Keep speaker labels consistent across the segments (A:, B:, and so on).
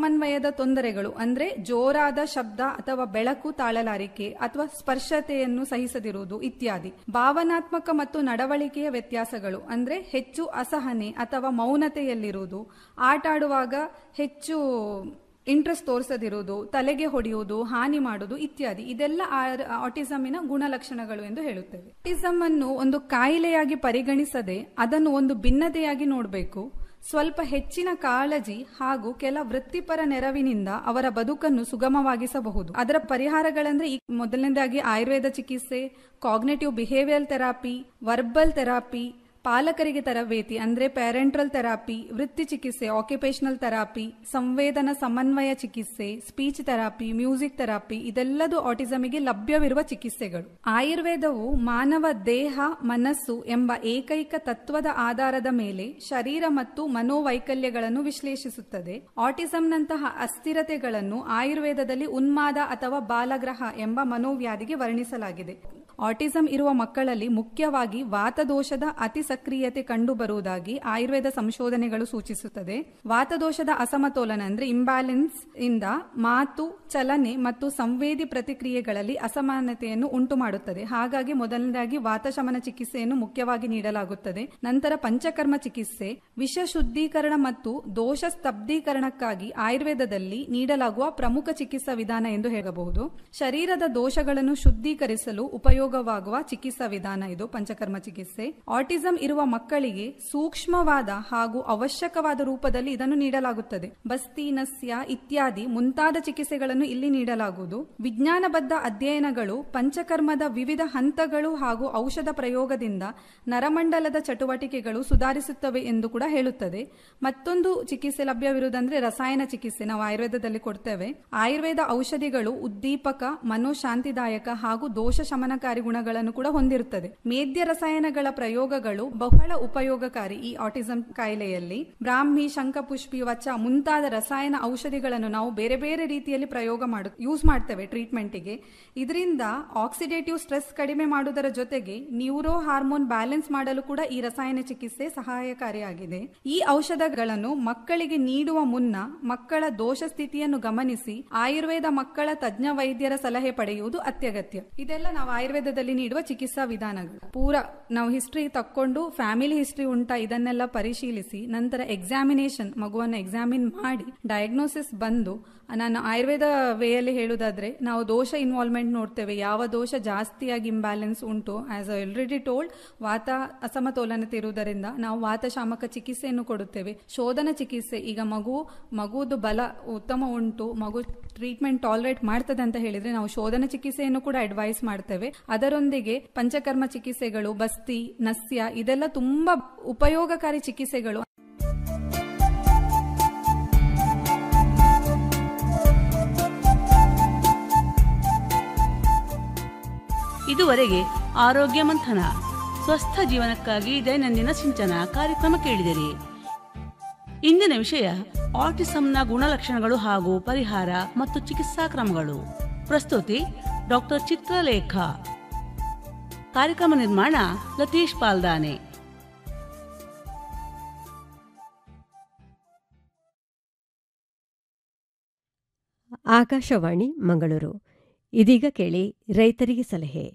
A: ಸಮನ್ವಯದ ತೊಂದರೆಗಳು ಅಂದ್ರೆ ಜೋರಾದ ಶಬ್ದ ಅಥವಾ ಬೆಳಕು ತಾಳಲಾರಿಕೆ ಅಥವಾ ಸ್ಪರ್ಶತೆಯನ್ನು ಸಹಿಸದಿರುವುದು ಇತ್ಯಾದಿ ಭಾವನಾತ್ಮಕ ಮತ್ತು ನಡವಳಿಕೆಯ ವ್ಯತ್ಯಾಸಗಳು ಅಂದ್ರೆ ಹೆಚ್ಚು ಅಸಹನೆ ಅಥವಾ ಮೌನತೆಯಲ್ಲಿರುವುದು ಆಟ ಆಡುವಾಗ ಹೆಚ್ಚು ಇಂಟ್ರೆಸ್ಟ್ ತೋರಿಸದಿರುವುದು ತಲೆಗೆ ಹೊಡೆಯುವುದು ಹಾನಿ ಮಾಡುವುದು ಇತ್ಯಾದಿ ಇದೆಲ್ಲ ಆಟಿಸಮಿನ ಗುಣಲಕ್ಷಣಗಳು ಎಂದು ಹೇಳುತ್ತೇವೆ ಆಟಿಸಮ್ ಅನ್ನು ಒಂದು ಕಾಯಿಲೆಯಾಗಿ ಪರಿಗಣಿಸದೆ ಅದನ್ನು ಒಂದು ಭಿನ್ನತೆಯಾಗಿ ನೋಡಬೇಕು ಸ್ವಲ್ಪ ಹೆಚ್ಚಿನ ಕಾಳಜಿ ಹಾಗೂ ಕೆಲ ವೃತ್ತಿಪರ ನೆರವಿನಿಂದ ಅವರ ಬದುಕನ್ನು ಸುಗಮವಾಗಿಸಬಹುದು ಅದರ ಪರಿಹಾರಗಳಂದ್ರೆ ಈ ಮೊದಲನೇದಾಗಿ ಆಯುರ್ವೇದ ಚಿಕಿತ್ಸೆ cognitive behaviour therapy verbal therapy ಪಾಲಕರಿಗೆ ತರಬೇತಿ ಅಂದ್ರೆ ಪ್ಯಾರೆಂಟ್ರಲ್ ಥೆರಪಿ ವೃತ್ತಿ ಚಿಕಿತ್ಸೆ ಆಕ್ಯುಪೇಷನಲ್ ಥೆರಪಿ ಸಂವೇದನ ಸಮನ್ವಯ ಚಿಕಿತ್ಸೆ ಸ್ಪೀಚ್ ಥೆರಪಿ ಮ್ಯೂಸಿಕ್ ಥೆರಪಿ ಇದೆಲ್ಲದೂ ಆಟಿಸಮಿಗೆ ಲಭ್ಯವಿರುವ ಚಿಕಿತ್ಸೆಗಳು ಆಯುರ್ವೇದವು ಮಾನವ ದೇಹ ಮನಸ್ಸು ಎಂಬ ಏಕೈಕ ತತ್ವದ ಆಧಾರದ ಮೇಲೆ ಶರೀರ ಮತ್ತು ಮನೋವೈಕಲ್ಯಗಳನ್ನು ವಿಶ್ಲೇಷಿಸುತ್ತದೆ ಆಟಿಸಂನಂತಹ ಅಸ್ಥಿರತೆಗಳನ್ನು ಆಯುರ್ವೇದದಲ್ಲಿ ಉನ್ಮಾದ ಅಥವಾ ಬಾಲಗ್ರಹ ಎಂಬ ಮನೋವ್ಯಾಧಿಗೆ ವರ್ಣಿಸಲಾಗಿದೆ ಆಟಿಸಂ ಇರುವ ಮಕ್ಕಳಲ್ಲಿ ಮುಖ್ಯವಾಗಿ ವಾತದೋಷದ ಅತಿ ಸಕ್ರಿಯತೆ ಕಂಡುಬರುವುದಾಗಿ ಆಯುರ್ವೇದ ಸಂಶೋಧನೆಗಳು ಸೂಚಿಸುತ್ತದೆ ವಾತದೋಷದ ಅಸಮತೋಲನ ಅಂದ್ರೆ ಇಂಬ್ಯಾಲೆನ್ಸ್ ಇಂದ ಮಾತು ಚಲನೆ ಮತ್ತು ಸಂವೇದಿ ಪ್ರತಿಕ್ರಿಯೆಗಳಲ್ಲಿ ಅಸಮಾನತೆಯನ್ನು ಉಂಟು ಮಾಡುತ್ತದೆ ಹಾಗಾಗಿ ಮೊದಲನೇದಾಗಿ ವಾತಶಮನ ಚಿಕಿತ್ಸೆಯನ್ನು ಮುಖ್ಯವಾಗಿ ನೀಡಲಾಗುತ್ತದೆ ನಂತರ ಪಂಚಕರ್ಮ ಚಿಕಿತ್ಸೆ ವಿಷ ಶುದ್ಧೀಕರಣ ಮತ್ತು ದೋಷ ಸ್ತಬ್ಧೀಕರಣಕ್ಕಾಗಿ ಆಯುರ್ವೇದದಲ್ಲಿ ನೀಡಲಾಗುವ ಪ್ರಮುಖ ಚಿಕಿತ್ಸಾ ವಿಧಾನ ಎಂದು ಹೇಳಬಹುದು ಶರೀರದ ದೋಷಗಳನ್ನು ಶುದ್ಧೀಕರಿಸಲು ಉಪಯೋಗವಾಗುವ ಚಿಕಿತ್ಸಾ ವಿಧಾನ ಇದು ಪಂಚಕರ್ಮ ಚಿಕಿತ್ಸೆ ಆಟಿಸಂ ಇರುವ ಮಕ್ಕಳಿಗೆ ಸೂಕ್ಷ್ಮವಾದ ಹಾಗೂ ಅವಶ್ಯಕವಾದ ರೂಪದಲ್ಲಿ ಇದನ್ನು ನೀಡಲಾಗುತ್ತದೆ ಬಸ್ತಿ ನಸ್ಯ ಇತ್ಯಾದಿ ಮುಂತಾದ ಚಿಕಿತ್ಸೆಗಳನ್ನು ಇಲ್ಲಿ ನೀಡಲಾಗುವುದು ವಿಜ್ಞಾನಬದ್ಧ ಅಧ್ಯಯನಗಳು ಪಂಚಕರ್ಮದ ವಿವಿಧ ಹಂತಗಳು ಹಾಗೂ ಔಷಧ ಪ್ರಯೋಗದಿಂದ ನರಮಂಡಲದ ಚಟುವಟಿಕೆಗಳು ಸುಧಾರಿಸುತ್ತವೆ ಎಂದು ಕೂಡ ಹೇಳುತ್ತದೆ ಮತ್ತೊಂದು ಚಿಕಿತ್ಸೆ ಲಭ್ಯವಿರುವುದಂದ್ರೆ ರಸಾಯನ ಚಿಕಿತ್ಸೆ ನಾವು ಆಯುರ್ವೇದದಲ್ಲಿ ಕೊಡ್ತೇವೆ ಆಯುರ್ವೇದ ಔಷಧಿಗಳು ಉದ್ದೀಪಕ ಮನೋಶಾಂತಿದಾಯಕ ಹಾಗೂ ದೋಷ ಶಮನಕಾರಿ ಗುಣಗಳನ್ನು ಕೂಡ ಹೊಂದಿರುತ್ತದೆ ಮೇದ್ಯ ರಸಾಯನಗಳ ಪ್ರಯೋಗಗಳು ಬಹಳ ಉಪಯೋಗಕಾರಿ ಈ ಆಟಿಸಂ ಕಾಯಿಲೆಯಲ್ಲಿ ಬ್ರಾಹ್ಮಿ ಶಂಖಪುಷ್ಪಿ ವಚ ಮುಂತಾದ ರಸಾಯನ ಔಷಧಿಗಳನ್ನು ನಾವು ಬೇರೆ ಬೇರೆ ರೀತಿಯಲ್ಲಿ ಪ್ರಯೋಗ ಮಾಡು ಯೂಸ್ ಮಾಡ್ತೇವೆ ಟ್ರೀಟ್ಮೆಂಟಿಗೆ ಇದರಿಂದ ಆಕ್ಸಿಡೇಟಿವ್ ಸ್ಟ್ರೆಸ್ ಕಡಿಮೆ ಮಾಡುವುದರ ಜೊತೆಗೆ ನ್ಯೂರೋ ಹಾರ್ಮೋನ್ ಬ್ಯಾಲೆನ್ಸ್ ಮಾಡಲು ಕೂಡ ಈ ರಸಾಯನ ಚಿಕಿತ್ಸೆ ಸಹಾಯಕಾರಿಯಾಗಿದೆ ಈ ಔಷಧಗಳನ್ನು ಮಕ್ಕಳಿಗೆ ನೀಡುವ ಮುನ್ನ ಮಕ್ಕಳ ದೋಷ ಸ್ಥಿತಿಯನ್ನು ಗಮನಿಸಿ ಆಯುರ್ವೇದ ಮಕ್ಕಳ ತಜ್ಞ ವೈದ್ಯರ ಸಲಹೆ ಪಡೆಯುವುದು ಅತ್ಯಗತ್ಯ ಇದೆಲ್ಲ ನಾವು ಆಯುರ್ವೇದದಲ್ಲಿ ನೀಡುವ ಚಿಕಿತ್ಸಾ ವಿಧಾನಗಳು ಪೂರ ನಾವು ಹಿಸ್ಟ್ರಿ ತಕ್ಕೊಂಡು ಫ್ಯಾಮಿಲಿ ಹಿಸ್ಟ್ರಿ ಉಂಟಾ ಇದನ್ನೆಲ್ಲ ಪರಿಶೀಲಿಸಿ ನಂತರ ಎಕ್ಸಾಮಿನೇಷನ್ ಮಗುವನ್ನು ಎಕ್ಸಾಮಿನ್ ಮಾಡಿ ಡಯಾಗ್ನೋಸಿಸ್ ಬಂದು ನಾನು ಆಯುರ್ವೇದ ವೇಯಲ್ಲಿ ಹೇಳುವುದಾದ್ರೆ ನಾವು ದೋಷ ಇನ್ವಾಲ್ವ್ಮೆಂಟ್ ನೋಡ್ತೇವೆ ಯಾವ ದೋಷ ಜಾಸ್ತಿಯಾಗಿ ಇಂಬ್ಯಾಲೆನ್ಸ್ ಉಂಟು ಆಸ್ ಆಲ್ರೆಡಿ ಟೋಲ್ಡ್ ವಾತ ಅಸಮತೋಲನತೆ ಇರುವುದರಿಂದ ನಾವು ವಾತಶಾಮಕ ಚಿಕಿತ್ಸೆಯನ್ನು ಕೊಡುತ್ತೇವೆ ಶೋಧನ ಚಿಕಿತ್ಸೆ ಈಗ ಮಗು ಮಗುವುದು ಬಲ ಉತ್ತಮ ಉಂಟು ಮಗು ಟ್ರೀಟ್ಮೆಂಟ್ ಟಾಲರೇಟ್ ಮಾಡ್ತದೆ ಅಂತ ಹೇಳಿದ್ರೆ ನಾವು ಶೋಧನ ಚಿಕಿತ್ಸೆಯನ್ನು ಕೂಡ ಅಡ್ವೈಸ್ ಮಾಡ್ತೇವೆ ಅದರೊಂದಿಗೆ ಪಂಚಕರ್ಮ ಚಿಕಿತ್ಸೆಗಳು ಬಸ್ತಿ ನಸ್ಯ ಇದೆಲ್ಲ ತುಂಬಾ ಉಪಯೋಗಕಾರಿ ಚಿಕಿತ್ಸೆಗಳು
B: ಇದುವರೆಗೆ ಆರೋಗ್ಯ ಮಂಥನ ಸ್ವಸ್ಥ ಜೀವನಕ್ಕಾಗಿ ದೈನಂದಿನ ಸಿಂಚನ ಕಾರ್ಯಕ್ರಮ ಕೇಳಿದಿರಿ ಇಂದಿನ ವಿಷಯ ಆಟಿಸಂನ ಗುಣಲಕ್ಷಣಗಳು ಹಾಗೂ ಪರಿಹಾರ ಮತ್ತು ಚಿಕಿತ್ಸಾ ಕ್ರಮಗಳು ಪ್ರಸ್ತುತಿ ಡಾಕ್ಟರ್ ಚಿತ್ರಲೇಖ ಕಾರ್ಯಕ್ರಮ ನಿರ್ಮಾಣ ಲತೀಶ್ ಪಾಲ್ದಾನೆ
C: ಆಕಾಶವಾಣಿ ಮಂಗಳೂರು ಇದೀಗ ಕೇಳಿ ರೈತರಿಗೆ ಸಲಹೆ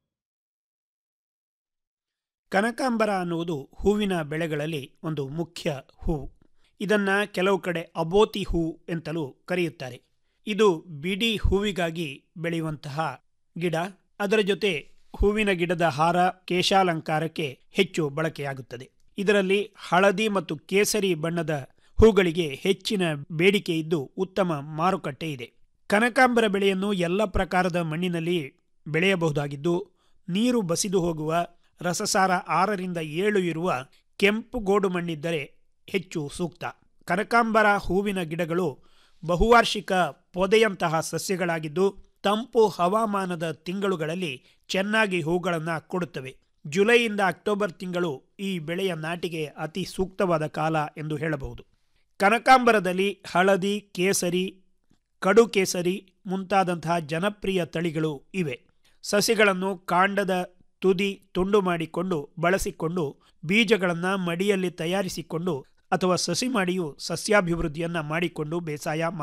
D: ಕನಕಾಂಬರ ಅನ್ನುವುದು ಹೂವಿನ ಬೆಳೆಗಳಲ್ಲಿ ಒಂದು ಮುಖ್ಯ ಹೂ ಇದನ್ನ ಕೆಲವು ಕಡೆ ಅಬೋತಿ ಹೂ ಎಂತಲೂ ಕರೆಯುತ್ತಾರೆ ಇದು ಬಿಡಿ ಹೂವಿಗಾಗಿ ಬೆಳೆಯುವಂತಹ ಗಿಡ ಅದರ ಜೊತೆ ಹೂವಿನ ಗಿಡದ ಹಾರ ಕೇಶಾಲಂಕಾರಕ್ಕೆ ಹೆಚ್ಚು ಬಳಕೆಯಾಗುತ್ತದೆ ಇದರಲ್ಲಿ ಹಳದಿ ಮತ್ತು ಕೇಸರಿ ಬಣ್ಣದ ಹೂಗಳಿಗೆ ಹೆಚ್ಚಿನ ಬೇಡಿಕೆ ಇದ್ದು ಉತ್ತಮ ಮಾರುಕಟ್ಟೆ ಇದೆ ಕನಕಾಂಬರ ಬೆಳೆಯನ್ನು ಎಲ್ಲ ಪ್ರಕಾರದ ಮಣ್ಣಿನಲ್ಲಿ ಬೆಳೆಯಬಹುದಾಗಿದ್ದು ನೀರು ಬಸಿದು ಹೋಗುವ ರಸಸಾರ ಆರರಿಂದ ಏಳು ಇರುವ ಕೆಂಪು ಗೋಡು ಮಣ್ಣಿದ್ದರೆ ಹೆಚ್ಚು ಸೂಕ್ತ ಕನಕಾಂಬರ ಹೂವಿನ ಗಿಡಗಳು ಬಹುವಾರ್ಷಿಕ ಪೊದೆಯಂತಹ ಸಸ್ಯಗಳಾಗಿದ್ದು ತಂಪು ಹವಾಮಾನದ ತಿಂಗಳುಗಳಲ್ಲಿ ಚೆನ್ನಾಗಿ ಹೂಗಳನ್ನು ಕೊಡುತ್ತವೆ ಜುಲೈಯಿಂದ ಅಕ್ಟೋಬರ್ ತಿಂಗಳು ಈ ಬೆಳೆಯ ನಾಟಿಗೆ ಅತಿ ಸೂಕ್ತವಾದ ಕಾಲ ಎಂದು ಹೇಳಬಹುದು ಕನಕಾಂಬರದಲ್ಲಿ ಹಳದಿ ಕೇಸರಿ ಕಡು ಕೇಸರಿ ಮುಂತಾದಂತಹ ಜನಪ್ರಿಯ ತಳಿಗಳು ಇವೆ ಸಸಿಗಳನ್ನು ಕಾಂಡದ ತುದಿ ತುಂಡು ಮಾಡಿಕೊಂಡು ಬಳಸಿಕೊಂಡು ಬೀಜಗಳನ್ನು ಮಡಿಯಲ್ಲಿ ತಯಾರಿಸಿಕೊಂಡು ಅಥವಾ ಸಸಿ ಮಾಡಿಯೂ ಸಸ್ಯಾಭಿವೃದ್ಧಿಯನ್ನ ಮಾಡಿಕೊಂಡು ಬೇಸಾಯ